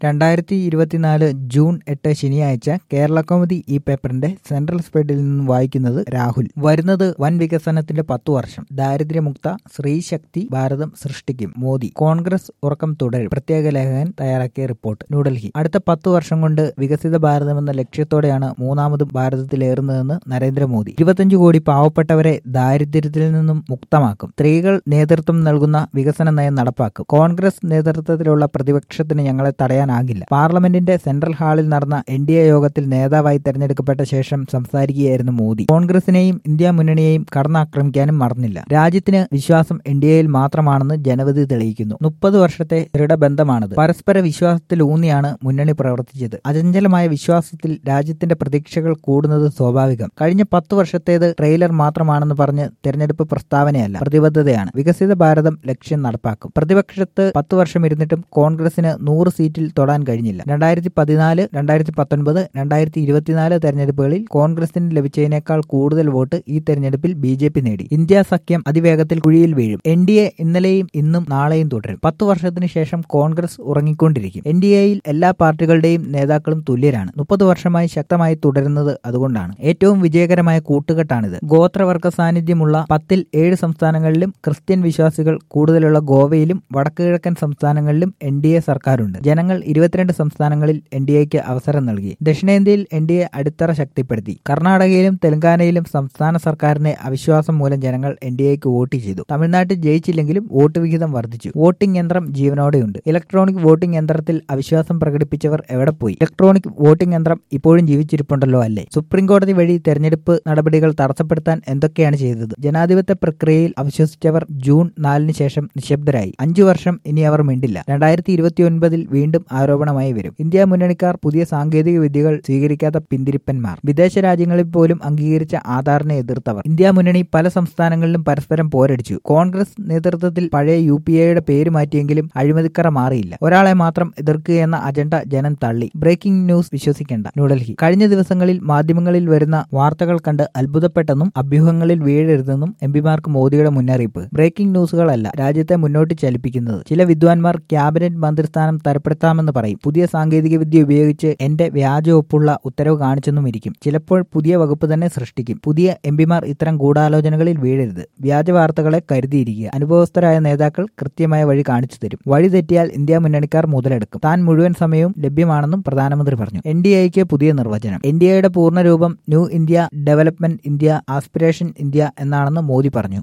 രണ്ടായിരത്തി ഇരുപത്തിനാല് ജൂൺ എട്ട് ശനിയാഴ്ച കേരള കൗമുദി ഈ പേപ്പറിന്റെ സെൻട്രൽ സ്പെഡിൽ നിന്നും വായിക്കുന്നത് രാഹുൽ വരുന്നത് വൻ വികസനത്തിന്റെ പത്തു വർഷം ദാരിദ്ര്യമുക്ത സ്ത്രീശക്തി ഭാരതം സൃഷ്ടിക്കും മോദി കോൺഗ്രസ് ഉറക്കം തുടരും പ്രത്യേക ലേഖകൻ തയ്യാറാക്കിയ റിപ്പോർട്ട് ന്യൂഡൽഹി അടുത്ത പത്തു വർഷം കൊണ്ട് വികസിത ഭാരതമെന്ന ലക്ഷ്യത്തോടെയാണ് മൂന്നാമതും ഭാരതത്തിലേറുന്നതെന്ന് നരേന്ദ്രമോദി ഇരുപത്തഞ്ചു കോടി പാവപ്പെട്ടവരെ ദാരിദ്ര്യത്തിൽ നിന്നും മുക്തമാക്കും സ്ത്രീകൾ നേതൃത്വം നൽകുന്ന വികസന നയം നടപ്പാക്കും കോൺഗ്രസ് നേതൃത്വത്തിലുള്ള പ്രതിപക്ഷത്തിന് ഞങ്ങളെ തടയാനാകില്ല പാർലമെന്റിന്റെ സെൻട്രൽ ഹാളിൽ നടന്ന എൻ ഡി എ യോഗത്തിൽ നേതാവായി തെരഞ്ഞെടുക്കപ്പെട്ട ശേഷം സംസാരിക്കുകയായിരുന്നു മോദി കോൺഗ്രസിനെയും ഇന്ത്യ മുന്നണിയെയും കടന്നാക്രമിക്കാനും മറന്നില്ല രാജ്യത്തിന് വിശ്വാസം എൻ ഡി എയിൽ മാത്രമാണെന്ന് ജനവിധി തെളിയിക്കുന്നു മുപ്പത് വർഷത്തെ ദൃഢബന്ധമാണത് പരസ്പര വിശ്വാസത്തിലൂന്നിയാണ് മുന്നണി പ്രവർത്തിച്ചത് അചഞ്ചലമായ വിശ്വാസത്തിൽ രാജ്യത്തിന്റെ പ്രതീക്ഷകൾ കൂടുന്നത് സ്വാഭാവികം കഴിഞ്ഞ പത്ത് വർഷത്തേത് ട്രെയിലർ മാത്രമാണെന്ന് പറഞ്ഞ് തെരഞ്ഞെടുപ്പ് പ്രസ്താവനയല്ല പ്രതിബദ്ധതയാണ് വികസിത ഭാരതം ലക്ഷ്യം നടപ്പാക്കും പ്രതിപക്ഷത്ത് പത്ത് വർഷം ഇരുന്നിട്ടും കോൺഗ്രസിന് നൂറ് സീറ്റിൽ തൊടാൻ കഴിഞ്ഞില്ല രണ്ടായിരത്തി പതിനാല് രണ്ടായിരത്തി പത്തൊൻപത് രണ്ടായിരത്തി ഇരുപത്തിനാല് തെരഞ്ഞെടുപ്പുകളിൽ കോൺഗ്രസിന് ലഭിച്ചതിനേക്കാൾ കൂടുതൽ വോട്ട് ഈ തെരഞ്ഞെടുപ്പിൽ ബി ജെ പി നേടി ഇന്ത്യ സഖ്യം അതിവേഗത്തിൽ കുഴിയിൽ വീഴും എൻ ഡി എ ഇന്നലെയും ഇന്നും നാളെയും തുടരും പത്തു വർഷത്തിന് ശേഷം കോൺഗ്രസ് ഉറങ്ങിക്കൊണ്ടിരിക്കും എൻ ഡി എയിൽ എല്ലാ പാർട്ടികളുടെയും നേതാക്കളും തുല്യരാണ് മുപ്പത് വർഷമായി ശക്തമായി തുടരുന്നത് അതുകൊണ്ടാണ് ഏറ്റവും വിജയകരമായ കൂട്ടുകെട്ടാണിത് ഗോത്രവർഗ സാന്നിധ്യമുള്ള പത്തിൽ ഏഴ് സംസ്ഥാനങ്ങളിലും ക്രിസ്ത്യൻ വിശ്വാസികൾ കൂടുതലുള്ള ഗോവയിലും വടക്കുകിഴക്കൻ സംസ്ഥാനങ്ങളിലും എൻ ഡി എ സർക്കാരുണ്ട് ജനങ്ങൾ ഇരുപത്തിരണ്ട് സംസ്ഥാനങ്ങളിൽ എൻ ഡി എക്ക് അവസരം നൽകി ദക്ഷിണേന്ത്യയിൽ എൻ ഡി എ അടിത്തറ ശക്തിപ്പെടുത്തി കർണാടകയിലും തെലങ്കാനയിലും സംസ്ഥാന സർക്കാരിന്റെ അവിശ്വാസം മൂലം ജനങ്ങൾ എൻ ഡി എക്ക് വോട്ട് ചെയ്തു തമിഴ്നാട്ടിൽ ജയിച്ചില്ലെങ്കിലും വോട്ട് വിഹിതം വർദ്ധിച്ചു വോട്ടിംഗ് യന്ത്രം ജീവനോടെയുണ്ട് ഇലക്ട്രോണിക് വോട്ടിംഗ് യന്ത്രത്തിൽ അവിശ്വാസം പ്രകടിപ്പിച്ചവർ എവിടെ പോയി ഇലക്ട്രോണിക് വോട്ടിംഗ് യന്ത്രം ഇപ്പോഴും ജീവിച്ചിരിപ്പുണ്ടല്ലോ അല്ലേ സുപ്രീം കോടതി വഴി തെരഞ്ഞെടുപ്പ് നടപടികൾ തടസ്സപ്പെടുത്താൻ എന്തൊക്കെയാണ് ചെയ്തത് ജനാധിപത്യ പ്രക്രിയയിൽ അവിശ്വസിച്ചവർ ജൂൺ നാലിന് ശേഷം നിശബ്ദരായി അഞ്ചു വർഷം ഇനി അവർ മിണ്ടില്ല രണ്ടായിരത്തി ഇരുപത്തിയൊൻപതിൽ വീണ്ടും ആരോപണമായി വരും ഇന്ത്യ മുന്നണിക്കാർ പുതിയ സാങ്കേതിക വിദ്യകൾ സ്വീകരിക്കാത്ത പിന്തിരിപ്പന്മാർ വിദേശ രാജ്യങ്ങളിൽ പോലും അംഗീകരിച്ച ആധാറിനെ എതിർത്തവർ ഇന്ത്യ മുന്നണി പല സംസ്ഥാനങ്ങളിലും പരസ്പരം പോരടിച്ചു കോൺഗ്രസ് നേതൃത്വത്തിൽ പഴയ യു പി എയുടെ പേര് മാറ്റിയെങ്കിലും അഴിമതിക്കറ മാറിയില്ല ഒരാളെ മാത്രം എതിർക്കുകയെന്ന അജണ്ട ജനം തള്ളി ബ്രേക്കിംഗ് ന്യൂസ് വിശ്വസിക്കേണ്ട ന്യൂഡൽഹി കഴിഞ്ഞ ദിവസങ്ങളിൽ മാധ്യമങ്ങളിൽ വരുന്ന വാർത്തകൾ കണ്ട് അത്ഭുതപ്പെട്ടെന്നും അഭ്യൂഹങ്ങളിൽ വീഴരുതെന്നും എംപിമാർക്ക് മോദിയുടെ മുന്നറിയിപ്പ് ബ്രേക്കിംഗ് ന്യൂസുകളല്ല രാജ്യത്തെ മുന്നോട്ട് ചലിപ്പിക്കുന്നത് ചില വിദ്വാൻമാർ ക്യാബിനറ്റ് മന്ത്രിസ്ഥാനം തരപ്പെടുത്താമെന്ന് പറയും പുതിയ സാങ്കേതിക വിദ്യ ഉപയോഗിച്ച് എന്റെ വ്യാജ ഒപ്പുള്ള ഉത്തരവ് കാണിച്ചെന്നും ഇരിക്കും ചിലപ്പോൾ പുതിയ വകുപ്പ് തന്നെ സൃഷ്ടിക്കും പുതിയ എംപിമാർ ഇത്തരം ഗൂഢാലോചനകളിൽ വീഴരുത് വ്യാജ വാർത്തകളെ കരുതിയിരിക്കുക അനുഭവസ്ഥരായ നേതാക്കൾ കൃത്യമായ വഴി കാണിച്ചു തരും വഴി തെറ്റിയാൽ ഇന്ത്യ മുന്നണിക്കാർ മുതലെടുക്കും താൻ മുഴുവൻ സമയവും ലഭ്യമാണെന്നും പ്രധാനമന്ത്രി പറഞ്ഞു എൻ ഡി എക്ക് പുതിയ നിർവചനം എൻ ഡി എയുടെ പൂർണ്ണരൂപം new India development India aspiration India എന്നാണെന്ന് മോദി പറഞ്ഞു